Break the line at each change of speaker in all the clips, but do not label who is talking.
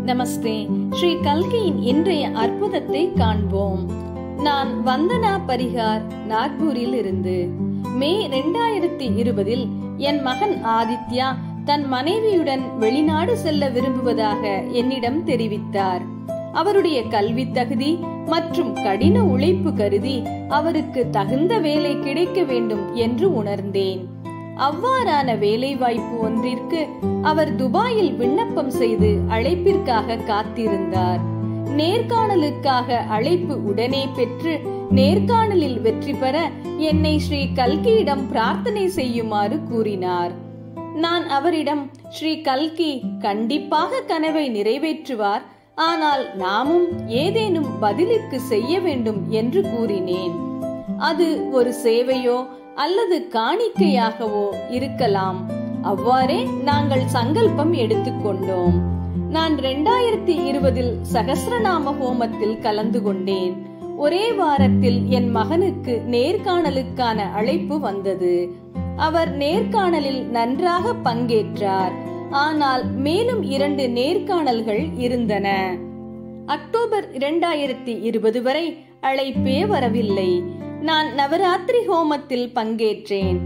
நமஸ்தே ஸ்ரீ கல்கியின் இன்றைய அற்புதத்தை காண்போம் நான் வந்தனா பரிகார் நாக்பூரில் இருந்து மே ரெண்டாயிரத்தி இருபதில் என் மகன் ஆதித்யா தன் மனைவியுடன் வெளிநாடு செல்ல விரும்புவதாக என்னிடம் தெரிவித்தார் அவருடைய கல்வி தகுதி மற்றும் கடின உழைப்பு கருதி அவருக்கு தகுந்த வேலை கிடைக்க வேண்டும் என்று உணர்ந்தேன் அவ்வாறான வேலை வாய்ப்பு ஒன்றிற்கு அவர் துபாயில் விண்ணப்பம் செய்து அழைப்பிற்காக காத்திருந்தார் நேர்காணலுக்காக அழைப்பு உடனே பெற்று நேர்காணலில் வெற்றி பெற என்னை ஸ்ரீ கல்கியிடம் பிரார்த்தனை செய்யுமாறு கூறினார் நான் அவரிடம் ஸ்ரீ கல்கி கண்டிப்பாக கனவை நிறைவேற்றுவார் ஆனால் நாமும் ஏதேனும் பதிலுக்கு செய்ய வேண்டும் என்று கூறினேன் அது ஒரு சேவையோ அல்லது காணிக்கையாகவோ இருக்கலாம் அவ்வாறே நாங்கள் சங்கல்பம் எடுத்துக்கொண்டோம் நான் ரெண்டாயிரத்தி இருபதில் சகசிரநாம ஹோமத்தில் கலந்து கொண்டேன் ஒரே வாரத்தில் என் மகனுக்கு நேர்காணலுக்கான அழைப்பு வந்தது அவர் நேர்காணலில் நன்றாக பங்கேற்றார் ஆனால் மேலும் இரண்டு நேர்காணல்கள் இருந்தன அக்டோபர் இரண்டாயிரத்தி இருபது வரை அழைப்பே வரவில்லை நான் நவராத்திரி ஹோமத்தில் பங்கேற்றேன்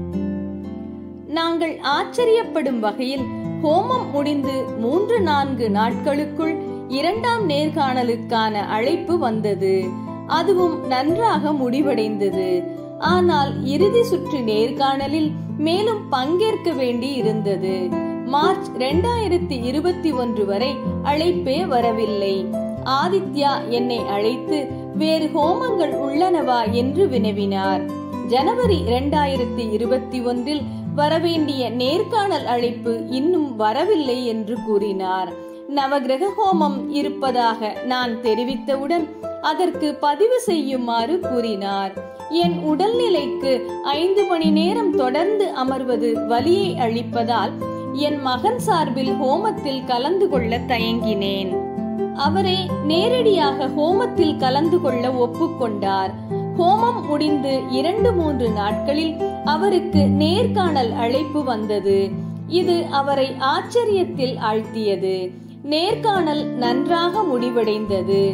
நாங்கள் ஆச்சரியப்படும் வகையில் ஹோமம் முடிந்து மூன்று நான்கு நாட்களுக்குள் இரண்டாம் நேர்காணலுக்கான அழைப்பு வந்தது அதுவும் நன்றாக முடிவடைந்தது ஆனால் இறுதி சுற்று நேர்காணலில் மேலும் பங்கேற்க வேண்டி இருந்தது மார்ச் இரண்டாயிரத்தி இருபத்தி ஒன்று வரை அழைப்பே வரவில்லை ஆதித்யா என்னை அழைத்து வேறு ஹோமங்கள் உள்ளனவா என்று வினவினார் ஜனவரி இரண்டாயிரத்தி இருபத்தி ஒன்றில் வரவேண்டிய நேர்காணல் அழைப்பு இன்னும் வரவில்லை என்று கூறினார் நவகிரக ஹோமம் இருப்பதாக நான் தெரிவித்தவுடன் அதற்கு பதிவு செய்யுமாறு கூறினார் என் உடல்நிலைக்கு ஐந்து மணி நேரம் தொடர்ந்து அமர்வது வலியை அளிப்பதால் என் மகன் சார்பில் ஹோமத்தில் கலந்து கொள்ள தயங்கினேன் அவரே நேரடியாக ஹோமத்தில் கலந்து கொள்ள ஒப்புக்கொண்டார் ஹோமம் முடிந்து இரண்டு மூன்று நாட்களில் அவருக்கு நேர்காணல் அழைப்பு வந்தது இது அவரை ஆச்சரியத்தில் ஆழ்த்தியது நேர்காணல் நன்றாக முடிவடைந்தது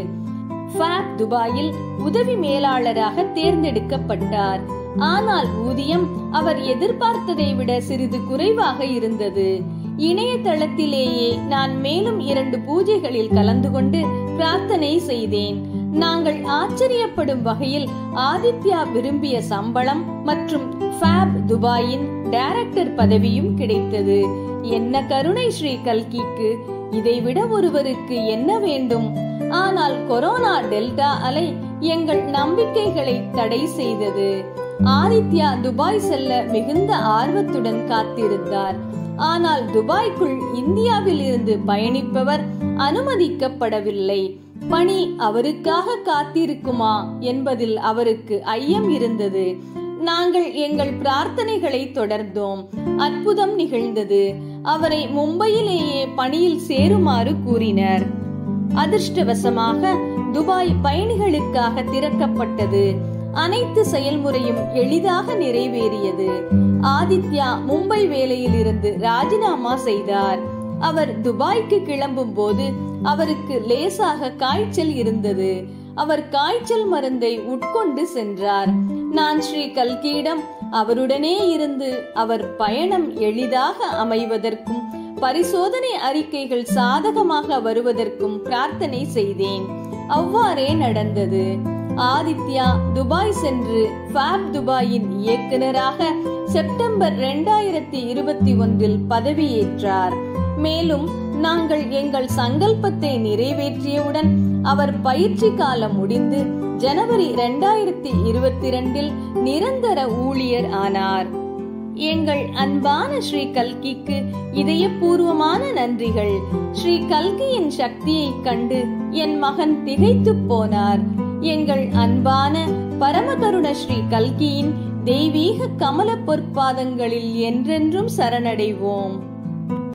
ஃபேப் துபாயில் உதவி மேலாளராக தேர்ந்தெடுக்கப்பட்டார் ஆனால் ஊதியம் அவர் எதிர்பார்த்ததை விட சிறிது குறைவாக இருந்தது இணையதளத்திலேயே நான் மேலும் இரண்டு பூஜைகளில் கலந்து கொண்டு பிரார்த்தனை செய்தேன் நாங்கள் ஆச்சரியப்படும் வகையில் ஆதித்யா விரும்பிய சம்பளம் மற்றும் ஃபேப் துபாயின் டைரக்டர் பதவியும் கிடைத்தது என்ன கருணை ஸ்ரீ கல்கிக்கு இதைவிட ஒருவருக்கு என்ன வேண்டும் ஆனால் கொரோனா டெல்டா அலை எங்கள் நம்பிக்கைகளை தடை செய்தது ஆதித்யா துபாய் செல்ல மிகுந்த ஆர்வத்துடன் காத்திருந்தார் ஆனால் துபாய்க்குள் இந்தியாவில் இருந்து பயணிப்பவர் அனுமதிக்கப்படவில்லை பணி அவருக்காக காத்திருக்குமா என்பதில் அவருக்கு ஐயம் இருந்தது நாங்கள் எங்கள் பிரார்த்தனைகளை தொடர்ந்தோம் அற்புதம் நிகழ்ந்தது அவரை மும்பையிலேயே பணியில் சேருமாறு கூறினர் அதிர்ஷ்டவசமாக துபாய் பயணிகளுக்காக திறக்கப்பட்டது அனைத்து செயல்முறையும் எளிதாக நிறைவேறியது ஆதித்யா மும்பை வேலையில் இருந்து ராஜினாமா செய்தார் அவர் துபாய்க்கு கிளம்பும் போது அவருக்கு லேசாக காய்ச்சல் இருந்தது அவர் காய்ச்சல் மருந்தை உட்கொண்டு சென்றார் நான் ஸ்ரீ கல்கியிடம் அவருடனே இருந்து அவர் பயணம் எளிதாக அமைவதற்கும் பரிசோதனை அறிக்கைகள் சாதகமாக வருவதற்கும் பிரார்த்தனை செய்தேன் அவ்வாறே நடந்தது ஆதித்யா துபாய் சென்று ஃபேப் துபாயின் இயக்குனராக செப்டம்பர் இரண்டாயிரத்தி இருபத்தி ஒன்றில் பதவியேற்றார் மேலும் நாங்கள் எங்கள் சங்கல்பத்தை நிறைவேற்றியவுடன் அவர் பயிற்சி காலம் முடிந்து ஜனவரி இரண்டாயிரத்தி இருபத்தி இரண்டில் நிரந்தர ஊழியர் ஆனார் எங்கள் அன்பான ஸ்ரீ கல்கிக்கு இதயபூர்வமான நன்றிகள் ஸ்ரீ கல்கியின் சக்தியை கண்டு என் மகன் திகைத்து போனார் எங்கள் அன்பான பரமகருண ஸ்ரீ கல்கியின் தெய்வீக கமல பொற்பாதங்களில் என்றென்றும் சரணடைவோம்